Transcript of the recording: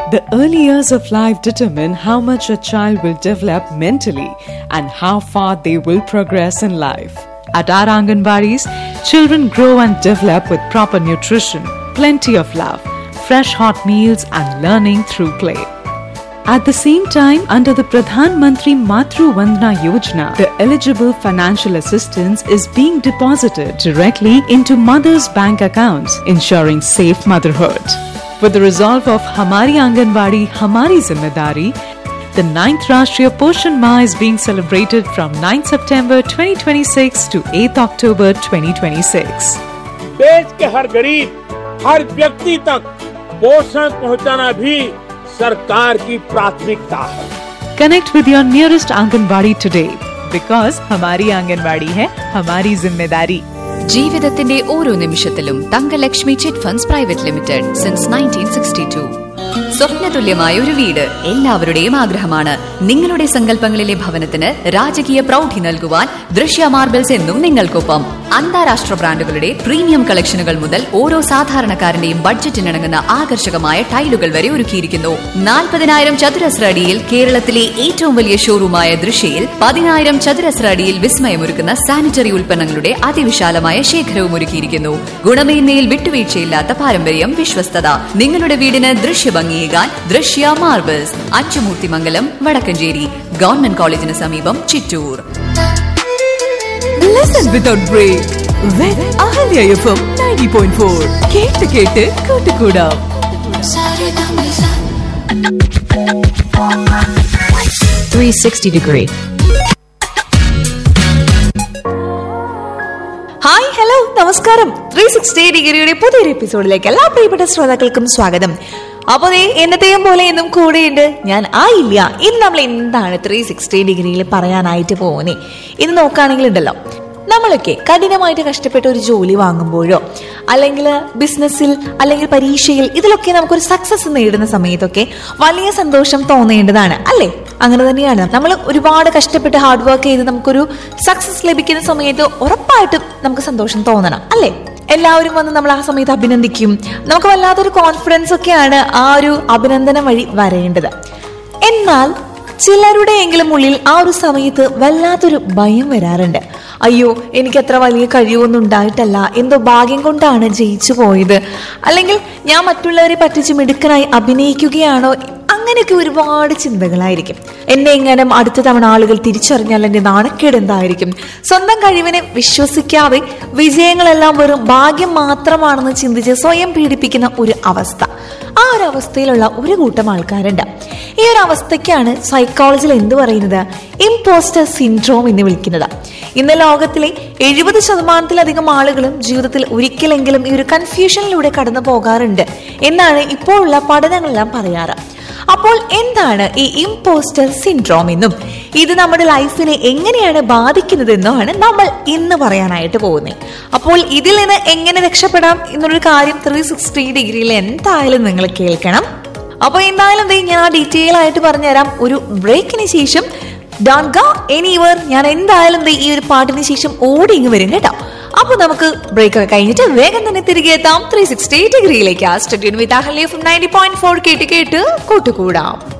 The early years of life determine how much a child will develop mentally and how far they will progress in life. At our Anganwadis, children grow and develop with proper nutrition, plenty of love, fresh hot meals, and learning through play. At the same time, under the Pradhan Mantri Matru Vandana Yojana, the eligible financial assistance is being deposited directly into mothers' bank accounts, ensuring safe motherhood. With the resolve of Hamari Anganwadi, Hamari Zimmedari, the 9th Rashtriya Poshan Ma is being celebrated from 9 September 2026 to 8 October 2026. देश के हर गरीब हर व्यक्ति तक पोषण पहुंचाना भी सरकार की प्राथमिकता है Connect with your nearest Anganwadi today because Hamari Anganwadi hai Hamari Zimmedari. ജീവിതത്തിന്റെ ഓരോ നിമിഷത്തിലും Thankalakshmi chit funds private limited since nineteen sixty two സ്വപ്നതുല്യമായ ഒരു വീട് എല്ലാവരുടെയും ആഗ്രഹമാണ് നിങ്ങളുടെ സങ്കല്പങ്ങളിലെ ഭവനത്തിന് രാജകീയ പ്രൗഢി നൽകുവാൻ ദൃശ്യ മാർബിൾസ് എന്നും നിങ്ങൾക്കൊപ്പം അന്താരാഷ്ട്ര ബ്രാൻഡുകളുടെ പ്രീമിയം കളക്ഷനുകൾ മുതൽ ഓരോ സാധാരണക്കാരന്റെയും ബഡ്ജറ്റിനിണങ്ങുന്ന ആകർഷകമായ ടൈലുകൾ വരെ ഒരുക്കിയിരിക്കുന്നു നാൽപ്പതിനായിരം ചതുരശ്ര അടിയിൽ കേരളത്തിലെ ഏറ്റവും വലിയ ഷോറൂമായ ദൃശ്യയിൽ പതിനായിരം ചതുരശ്ര അടിയിൽ വിസ്മയമൊരുക്കുന്ന സാനിറ്ററി ഉൽപ്പന്നങ്ങളുടെ അതിവിശാലമായ ശേഖരവും ഒരുക്കിയിരിക്കുന്നു ഗുണമേന്മയിൽ വിട്ടുവീഴ്ചയില്ലാത്ത പാരമ്പര്യം വിശ്വസ്തത നിങ്ങളുടെ വീടിന് ദൃശ്യഭംഗിയേകാൻ ദൃശ്യ മാർബിൾസ് അച്ചുമൂർത്തിമംഗലം വടക്കഞ്ചേരി ഗവൺമെന്റ് കോളേജിന് സമീപം Chittur Listen without break with Ahalya FM 90.4 കേട്ട് കേട്ട് കൂട്ടുകൂടാം Three sixty degree. Hi hello നമസ്കാരം ത്രീ സിക്സ്റ്റി ഡിഗ്രിയുടെ പുതിയൊരു എപ്പിസോഡിലേക്ക് എല്ലാ പ്രിയപ്പെട്ട ശ്രോതാക്കൾക്കും സ്വാഗതം അപ്പൊ ദേ എന്നത്തെയും പോലെ ഇന്നും കൂടെയുണ്ട് ഞാൻ ആയില്ല ഇന്ന് നമ്മൾ എന്താണ് ത്രീ സിക്സ്റ്റി ഡിഗ്രിയിൽ പറയാനായിട്ട് പോകുന്നേ ഇത് നോക്കുകയാണെങ്കിൽ ഉണ്ടല്ലോ നമ്മളൊക്കെ കഠിനമായിട്ട് കഷ്ടപ്പെട്ട ഒരു ജോലി വാങ്ങുമ്പോഴോ അല്ലെങ്കിൽ ബിസിനസ്സിൽ അല്ലെങ്കിൽ പരീക്ഷയിൽ ഇതിലൊക്കെ നമുക്കൊരു സക്സസ് നേടുന്ന സമയത്തൊക്കെ വലിയ സന്തോഷം തോന്നേണ്ടതാണ് അല്ലേ അങ്ങനെ തന്നെയാണ് നമ്മൾ ഒരുപാട് കഷ്ടപ്പെട്ട് ഹാർഡ് വർക്ക് ചെയ്ത് നമുക്കൊരു സക്സസ് ലഭിക്കുന്ന സമയത്ത് ഉറപ്പായിട്ടും നമുക്ക് സന്തോഷം തോന്നണം അല്ലേ എല്ലാവരും വന്ന് നമ്മൾ ആ സമയത്ത് അഭിനന്ദിക്കും നമുക്ക് വല്ലാത്തൊരു കോൺഫിഡൻസ് ഒക്കെയാണ് ആ ഒരു അഭിനന്ദനം വഴി വരേണ്ടത് എന്നാൽ ചിലരുടെയെങ്കിലും ഉള്ളിൽ ആ ഒരു സമയത്ത് വല്ലാത്തൊരു ഭയം വരാറുണ്ട് അയ്യോ എനിക്ക് അത്ര വലിയ കഴിവൊന്നും ഉണ്ടായിട്ടല്ല എന്തോ ഭാഗ്യം കൊണ്ടാണ് ജയിച്ചു പോയത് അല്ലെങ്കിൽ ഞാൻ മറ്റുള്ളവരെ പറ്റിച്ച് മിടുക്കനായി അഭിനയിക്കുകയാണോ അങ്ങനെയൊക്കെ ഒരുപാട് ചിന്തകളായിരിക്കും എന്നെ എങ്ങനെ അടുത്ത തവണ ആളുകൾ തിരിച്ചറിഞ്ഞാൽ എന്റെ നാണക്കേട് എന്തായിരിക്കും സ്വന്തം കഴിവിനെ വിശ്വസിക്കാതെ വിജയങ്ങളെല്ലാം വെറും ഭാഗ്യം മാത്രമാണെന്ന് ചിന്തിച്ച് സ്വയം പീഡിപ്പിക്കുന്ന ഒരു അവസ്ഥ ആ ഒരു അവസ്ഥയിലുള്ള ഒരു കൂട്ടം ആൾക്കാരുണ്ട് ഈ ഒരു അവസ്ഥയ്ക്കാണ് സൈക്കോളജിയിൽ എന്ത് പറയുന്നത് ഇമ്പോസ്റ്റർ സിൻഡ്രോം എന്ന് വിളിക്കുന്നത് ഇന്ന് ലോകത്തിലെ എഴുപത് ശതമാനത്തിലധികം ആളുകളും ജീവിതത്തിൽ ഒരിക്കലെങ്കിലും ഈ ഒരു കൺഫ്യൂഷനിലൂടെ കടന്നു പോകാറുണ്ട് എന്നാണ് ഇപ്പോഴുള്ള പഠനങ്ങളെല്ലാം പറയാറ് അപ്പോൾ എന്താണ് ഈ ഇമ്പോസ്റ്റർ സിൻഡ്രോം എന്നും ഇത് നമ്മുടെ ലൈഫിനെ എങ്ങനെയാണ് ബാധിക്കുന്നതെന്നുമാണ് നമ്മൾ ഇന്ന് പറയാനായിട്ട് പോകുന്നത് അപ്പോൾ ഇതിൽ നിന്ന് എങ്ങനെ രക്ഷപ്പെടാം എന്നൊരു കാര്യം ത്രീ സിക്സ്റ്റി ഡിഗ്രിയിൽ എന്തായാലും നിങ്ങൾ കേൾക്കണം അപ്പൊ എന്തായാലും ദേ ഞാൻ ഡീറ്റെയിൽ ആയിട്ട് പറഞ്ഞുതരാം ഒരു ബ്രേക്കിന് ശേഷം ഡോൺ ഗോ എനിവർ ഞാൻ എന്തായാലും ദേ ഈ ഒരു പാട്ടിന് ശേഷം ഓടി ഇങ്ങ് വരും കേട്ടോ അപ്പൊ നമുക്ക് ബ്രേക്ക് ഒക്കെ കഴിഞ്ഞിട്ട് വേഗം തന്നെ തിരികെ എത്താം ത്രീ സിക്സ്റ്റി ഡിഗ്രിയിലേക്ക് ആ stay tuned with Ahalya from ninety point four കേട്ട് കേട്ട് കൂട്ടുകൂടാം